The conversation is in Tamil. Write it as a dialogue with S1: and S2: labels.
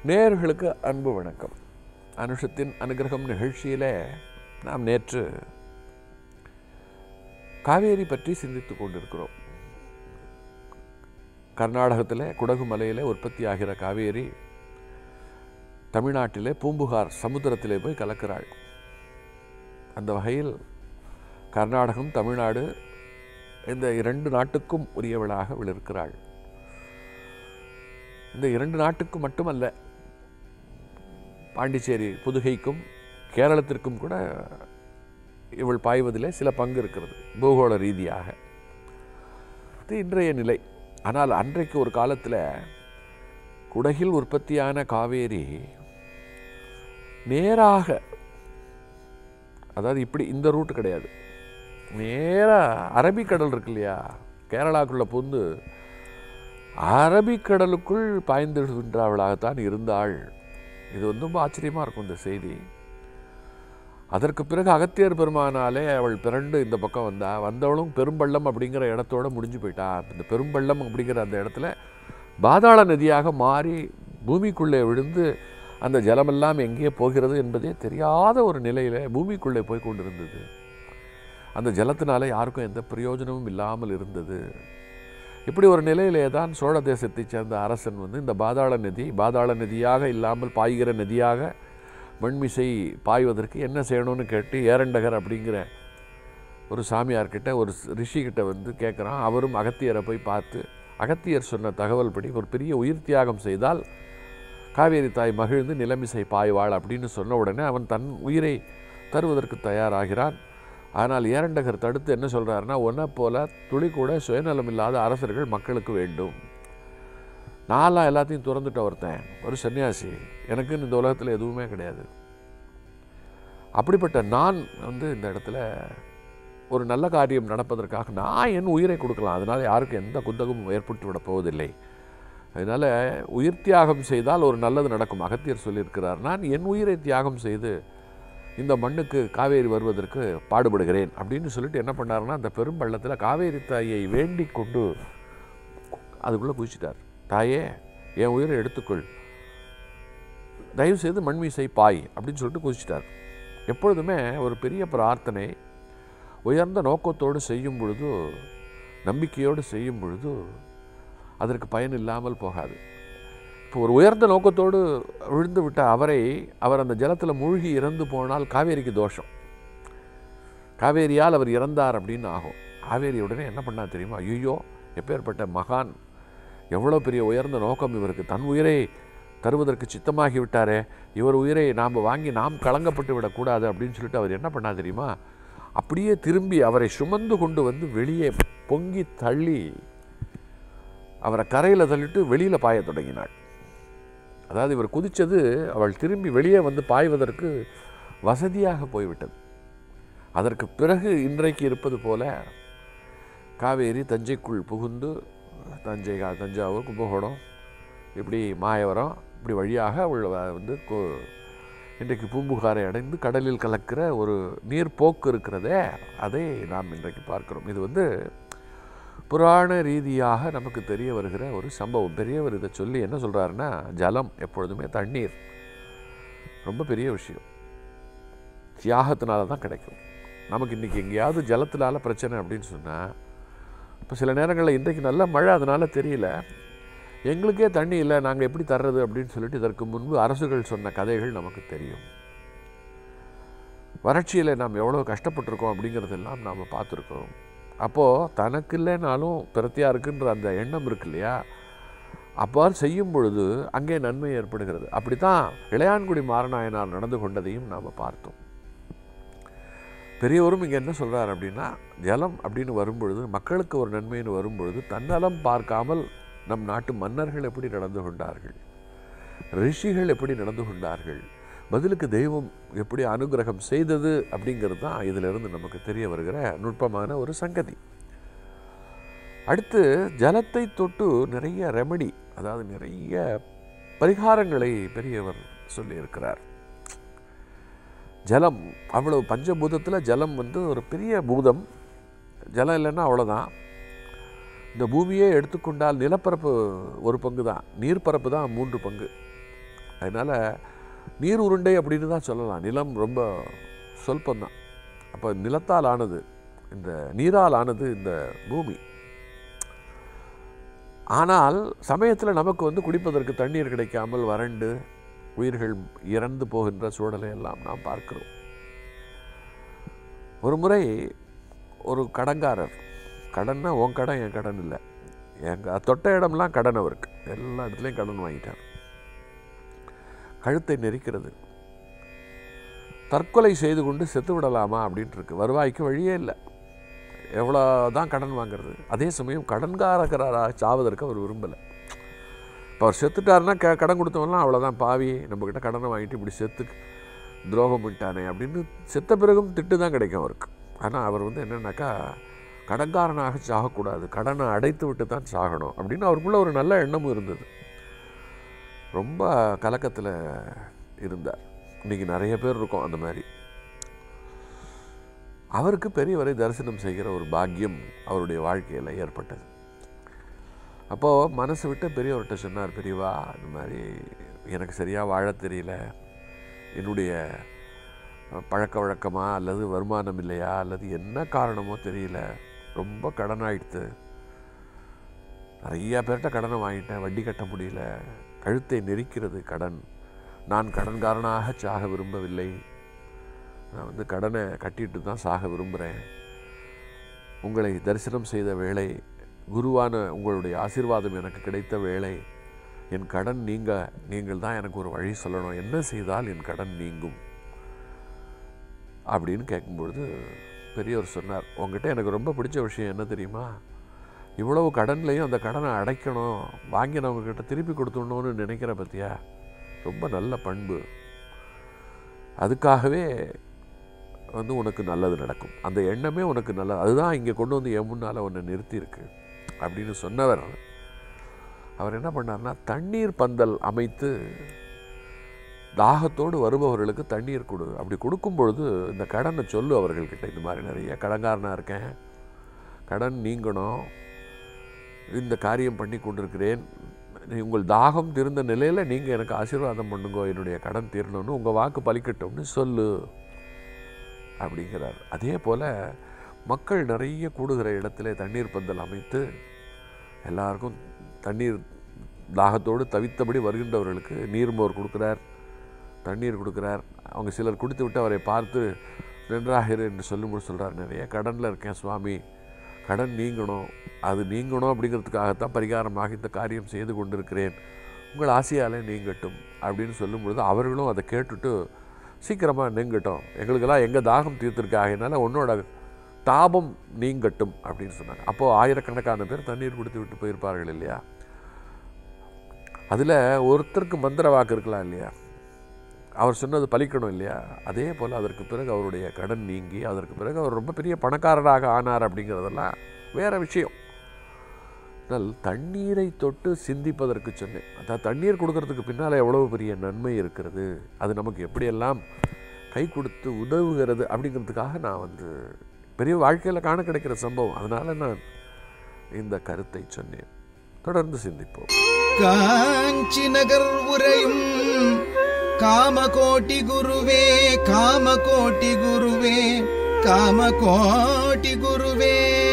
S1: நேயர்களுக்கு அன்பு வணக்கம் அனுஷத்தின் அனுகிரகம் நிகழ்ச்சியிலே நாம் நேற்று காவேரி பற்றி சிந்தித்துக் கொண்டிருக்கிறோம் கர்நாடகத்தில் குடகு மலையில் உற்பத்தி ஆகிற காவேரி தமிழ்நாட்டிலே பூம்புகார் சமுத்திரத்திலே போய் கலக்கிறாள் அந்த வகையில் கர்நாடகம் தமிழ்நாடு இந்த இரண்டு நாட்டுக்கும் உரியவளாக விளிருக்கிறாள் இந்த இரண்டு நாட்டுக்கும் மட்டுமல்ல பாண்டிச்சேரி புதுகைக்கும் கேரளத்திற்கும் கூட இவள் பாய்வதிலே சில பங்கு இருக்கிறது பூகோள ரீதியாக இது இன்றைய நிலை ஆனால் அன்றைக்கு ஒரு காலத்தில் குடகில் உற்பத்தியான காவேரி நேராக அதாவது இப்படி இந்த ரூட் கிடையாது நேராக அரபிக்கடல் இருக்கு இல்லையா கேரளாக்குள்ளே புந்து அரபிக்கடலுக்குள் பாய்ந்திருக்கின்றவளாகத்தான் இருந்தாள் இது வந்து ரொம்ப ஆச்சரியமாக இருக்கும் இந்த செய்தி அதற்கு பிறகு அகத்தியர் பெருமானாலே அவள் பிறண்டு இந்த பக்கம் வந்தா வந்தவளும் பெரும்பள்ளம் அப்படிங்கிற இடத்தோட முடிஞ்சு போயிட்டா இந்த பெரும்பள்ளம் அப்படிங்கிற அந்த இடத்துல பாதாள நதியாக மாறி பூமிக்குள்ளே விழுந்து அந்த ஜலமெல்லாம் எங்கே போகிறது என்பதே தெரியாத ஒரு நிலையில் பூமிக்குள்ளே போய் கொண்டிருந்தது அந்த ஜலத்தினால யாருக்கும் எந்த பிரயோஜனமும் இல்லாமல் இருந்தது இப்படி ஒரு நிலையிலே தான் சோழ தேசத்தைச் சேர்ந்த அரசன் வந்து இந்த பாதாள நதி பாதாள நதியாக இல்லாமல் பாய்கிற நதியாக மண்மிசை பாய்வதற்கு என்ன செய்யணும்னு கேட்டு ஏரண்டகர் அப்படிங்கிற ஒரு சாமியார்கிட்ட ஒரு ரிஷிகிட்ட வந்து கேட்குறான் அவரும் அகத்தியரை போய் பார்த்து அகத்தியர் சொன்ன தகவல் படி ஒரு பெரிய உயிர் தியாகம் செய்தால் காவேரி தாய் மகிழ்ந்து நிலமிசை பாய்வாள் அப்படின்னு சொன்ன உடனே அவன் தன் உயிரை தருவதற்கு தயாராகிறான் ஆனால் ஏரண்டகர் தடுத்து என்ன சொல்கிறாருன்னா ஒன்றை போல துளி கூட சுயநலம் இல்லாத அரசர்கள் மக்களுக்கு வேண்டும் நான்லாம் எல்லாத்தையும் திறந்துட்ட ஒருத்தன் ஒரு சன்னியாசி எனக்குன்னு இந்த உலகத்தில் எதுவுமே கிடையாது அப்படிப்பட்ட நான் வந்து இந்த இடத்துல ஒரு நல்ல காரியம் நடப்பதற்காக நான் என் உயிரை கொடுக்கலாம் அதனால் யாருக்கும் எந்த குந்தகமும் ஏற்பட்டு விட போவதில்லை அதனால் உயிர் தியாகம் செய்தால் ஒரு நல்லது நடக்கும் அகத்தியர் சொல்லியிருக்கிறார் நான் என் உயிரை தியாகம் செய்து இந்த மண்ணுக்கு காவேரி வருவதற்கு பாடுபடுகிறேன் அப்படின்னு சொல்லிட்டு என்ன பண்ணாருன்னா அந்த பெரும்பள்ளத்தில் காவேரி தாயை வேண்டி கொண்டு அதுக்குள்ளே குதிச்சிட்டார் தாயே என் உயிரை எடுத்துக்கொள் தயவு செய்து மண்மீசை பாய் அப்படின்னு சொல்லிட்டு குதிச்சிட்டார் எப்பொழுதுமே ஒரு பெரிய பிரார்த்தனை உயர்ந்த நோக்கத்தோடு செய்யும் பொழுது நம்பிக்கையோடு செய்யும் பொழுது அதற்கு பயன் இல்லாமல் போகாது இப்போ ஒரு உயர்ந்த நோக்கத்தோடு விழுந்து விட்ட அவரை அவர் அந்த ஜலத்தில் மூழ்கி இறந்து போனால் காவேரிக்கு தோஷம் காவேரியால் அவர் இறந்தார் அப்படின்னு ஆகும் காவேரி உடனே என்ன பண்ணா தெரியுமா ஐயோ எப்பேற்பட்ட மகான் எவ்வளோ பெரிய உயர்ந்த நோக்கம் இவருக்கு தன் உயிரை தருவதற்கு சித்தமாகி விட்டாரே இவர் உயிரை நாம் வாங்கி நாம் களங்கப்பட்டு விடக்கூடாது அப்படின்னு சொல்லிட்டு அவர் என்ன பண்ணா தெரியுமா அப்படியே திரும்பி அவரை சுமந்து கொண்டு வந்து வெளியே பொங்கி தள்ளி அவரை கரையில் தள்ளிட்டு வெளியில் பாய தொடங்கினாள் அதாவது இவர் குதித்தது அவள் திரும்பி வெளியே வந்து பாய்வதற்கு வசதியாக போய்விட்டது அதற்கு பிறகு இன்றைக்கு இருப்பது போல காவேரி தஞ்சைக்குள் புகுந்து தஞ்சை தஞ்சாவூர் கும்பகோணம் இப்படி மாயவரம் இப்படி வழியாக அவள் வந்து இன்றைக்கு பூம்புகாரை அடைந்து கடலில் கலக்கிற ஒரு நீர்ப்போக்கு இருக்கிறதே அதை நாம் இன்றைக்கு பார்க்கிறோம் இது வந்து புராண ரீதியாக நமக்கு தெரிய வருகிற ஒரு சம்பவம் பெரியவர் இதை சொல்லி என்ன சொல்கிறாருன்னா ஜலம் எப்பொழுதுமே தண்ணீர் ரொம்ப பெரிய விஷயம் தியாகத்தினால தான் கிடைக்கும் நமக்கு இன்றைக்கி எங்கேயாவது ஜலத்தினால பிரச்சனை அப்படின்னு சொன்னால் இப்போ சில நேரங்களில் இன்றைக்கு நல்ல மழை அதனால் தெரியல எங்களுக்கே தண்ணி இல்லை நாங்கள் எப்படி தர்றது அப்படின்னு சொல்லிட்டு இதற்கு முன்பு அரசுகள் சொன்ன கதைகள் நமக்கு தெரியும் வறட்சியில் நாம் எவ்வளோ கஷ்டப்பட்டிருக்கோம் அப்படிங்கிறதெல்லாம் நாம் பார்த்துருக்கோம் அப்போது தனக்கு இல்லைனாலும் பிரத்தியாருக்குன்ற அந்த எண்ணம் இருக்கு இல்லையா அப்போ செய்யும் பொழுது அங்கே நன்மை ஏற்படுகிறது அப்படி தான் இளையான்குடி மாரநாயனார் நடந்து கொண்டதையும் நாம் பார்த்தோம் பெரியவரும் இங்கே என்ன சொல்கிறார் அப்படின்னா ஜலம் அப்படின்னு வரும்பொழுது மக்களுக்கு ஒரு நன்மைன்னு வரும்பொழுது தன்னலம் பார்க்காமல் நம் நாட்டு மன்னர்கள் எப்படி நடந்து கொண்டார்கள் ரிஷிகள் எப்படி நடந்து கொண்டார்கள் பதிலுக்கு தெய்வம் எப்படி அனுகிரகம் செய்தது அப்படிங்கிறது தான் இதிலிருந்து நமக்கு தெரிய வருகிற நுட்பமான ஒரு சங்கதி அடுத்து ஜலத்தை தொட்டு நிறைய ரெமடி அதாவது நிறைய பரிகாரங்களை பெரியவர் சொல்லியிருக்கிறார் ஜலம் அவ்வளவு பஞ்சபூதத்தில் ஜலம் வந்து ஒரு பெரிய பூதம் ஜலம் இல்லைன்னா அவ்வளோதான் இந்த பூமியே எடுத்துக்கொண்டால் நிலப்பரப்பு ஒரு பங்கு தான் நீர்ப்பரப்பு தான் மூன்று பங்கு அதனால் நீர் உருண்டை அப்படின்னு தான் சொல்லலாம் நிலம் ரொம்ப சொல்பந்தான் அப்போ நிலத்தால் ஆனது இந்த நீரால் ஆனது இந்த பூமி ஆனால் சமயத்தில் நமக்கு வந்து குடிப்பதற்கு தண்ணீர் கிடைக்காமல் வறண்டு உயிர்கள் இறந்து போகின்ற சூழலை எல்லாம் நாம் பார்க்கிறோம் ஒரு முறை ஒரு கடன்காரர் கடன்னா உன் கடன் என் கடன் இல்லை எங்கள் தொட்ட இடம்லாம் கடன் அவருக்கு எல்லா இடத்துலையும் கடன் வாங்கிட்டார் கழுத்தை நெரிக்கிறது தற்கொலை செய்து கொண்டு செத்து விடலாமா அப்படின்ட்டு இருக்கு வருவாய்க்கு வழியே இல்லை எவ்வளோ தான் கடன் வாங்குறது அதே சமயம் கடன்காரகராக சாவதற்கு அவர் விரும்பலை இப்போ அவர் செத்துட்டாருன்னா க கடன் கொடுத்தவங்களாம் அவ்வளோதான் பாவி நம்மக்கிட்ட கடனை வாங்கிட்டு இப்படி செத்து துரோகம் பண்ணிட்டானே அப்படின்னு செத்த பிறகும் திட்டு தான் கிடைக்கும் அவருக்கு ஆனால் அவர் வந்து என்னென்னாக்கா கடன்காரனாக சாகக்கூடாது கடனை அடைத்து விட்டு தான் சாகணும் அப்படின்னு அவருக்குள்ள ஒரு நல்ல எண்ணமும் இருந்தது ரொம்ப கலக்கத்தில் இருந்தார் இன்றைக்கி நிறைய பேர் இருக்கோம் அந்த மாதிரி அவருக்கு பெரியவரை தரிசனம் செய்கிற ஒரு பாக்கியம் அவருடைய வாழ்க்கையில் ஏற்பட்டது அப்போது மனசு விட்டு பெரியவர்கிட்ட சொன்னார் பெரியவா இந்த மாதிரி எனக்கு சரியாக வாழ தெரியல என்னுடைய பழக்க வழக்கமா அல்லது வருமானம் இல்லையா அல்லது என்ன காரணமோ தெரியல ரொம்ப கடன் ஆயிடுத்து நிறைய பேர்கிட்ட கடனை வாங்கிட்டேன் வட்டி கட்ட முடியல கழுத்தை நெரிக்கிறது கடன் நான் கடன்காரனாக சாக விரும்பவில்லை நான் வந்து கடனை கட்டிட்டு தான் சாக விரும்புகிறேன் உங்களை தரிசனம் செய்த வேளை குருவான உங்களுடைய ஆசீர்வாதம் எனக்கு கிடைத்த வேளை என் கடன் நீங்க நீங்கள் தான் எனக்கு ஒரு வழி சொல்லணும் என்ன செய்தால் என் கடன் நீங்கும் அப்படின்னு கேட்கும்பொழுது பெரியவர் சொன்னார் உங்ககிட்ட எனக்கு ரொம்ப பிடிச்ச விஷயம் என்ன தெரியுமா இவ்வளவு கடன்லையும் அந்த கடனை அடைக்கணும் வாங்கினவங்கக்கிட்ட திருப்பி கொடுத்துடணும்னு நினைக்கிற பத்தியா ரொம்ப நல்ல பண்பு அதுக்காகவே வந்து உனக்கு நல்லது நடக்கும் அந்த எண்ணமே உனக்கு நல்லது அதுதான் இங்கே கொண்டு வந்து என் முன்னால் உன்னை நிறுத்தியிருக்கு அப்படின்னு சொன்னவர் அவர் என்ன பண்ணார்னா தண்ணீர் பந்தல் அமைத்து தாகத்தோடு வருபவர்களுக்கு தண்ணீர் கொடு அப்படி கொடுக்கும் பொழுது இந்த கடனை சொல்லு அவர்கள்கிட்ட இந்த மாதிரி நிறைய கடன்காரனாக இருக்கேன் கடன் நீங்கணும் இந்த காரியம் பண்ணி கொண்டிருக்கிறேன் நீ- உங்கள் தாகம் தீர்ந்த நிலையில் நீங்கள் எனக்கு ஆசீர்வாதம் பண்ணுங்க என்னுடைய கடன் தீரணும்னு உங்கள் வாக்கு பலிக்கட்டும்னு சொல்லு அப்படிங்கிறார் அதே போல் மக்கள் நிறைய கூடுகிற இடத்துல தண்ணீர் பந்தல் அமைத்து எல்லாருக்கும் தண்ணீர் தாகத்தோடு தவித்தபடி வருகின்றவர்களுக்கு நீர்மோர் கொடுக்குறார் தண்ணீர் கொடுக்குறார் அவங்க சிலர் குடித்து விட்டு அவரை பார்த்து நன்றாகிரு என்று சொல்லும்போது சொல்கிறார் நிறைய கடனில் இருக்கேன் சுவாமி கடன் நீங்கணும் அது நீங்கணும் அப்படிங்கிறதுக்காகத்தான் பரிகாரமாக இந்த காரியம் செய்து கொண்டிருக்கிறேன் உங்கள் ஆசையாலே நீங்கட்டும் அப்படின்னு சொல்லும்பொழுது அவர்களும் அதை கேட்டுட்டு சீக்கிரமாக நீங்கட்டும் எங்களுக்கெல்லாம் எங்கள் தாகம் தீர்த்திருக்காகனால உன்னோட தாபம் நீங்கட்டும் அப்படின்னு சொன்னாங்க அப்போது ஆயிரக்கணக்கான பேர் தண்ணீர் குடித்து விட்டு போயிருப்பார்கள் இல்லையா அதில் ஒருத்தருக்கு மந்திர வாக்கு இருக்கலாம் இல்லையா அவர் சொன்னது பலிக்கணும் இல்லையா அதே போல் அதற்கு பிறகு அவருடைய கடன் நீங்கி அதற்கு பிறகு அவர் ரொம்ப பெரிய பணக்காரராக ஆனார் அப்படிங்கிறதெல்லாம் வேற விஷயம் ஆனால் தண்ணீரை தொட்டு சிந்திப்பதற்கு சொன்னேன் அதாவது தண்ணீர் கொடுக்கறதுக்கு பின்னால் எவ்வளவு பெரிய நன்மை இருக்கிறது அது நமக்கு எப்படியெல்லாம் கை கொடுத்து உதவுகிறது அப்படிங்கிறதுக்காக நான் வந்து பெரிய வாழ்க்கையில் காண கிடைக்கிற சம்பவம் அதனால் நான் இந்த கருத்தை சொன்னேன் தொடர்ந்து சிந்திப்போம்
S2: காஞ்சி நகர் உரையும் காமகோட்டி குருவே காமகோட்டி குருவே காமகோட்டி குருவே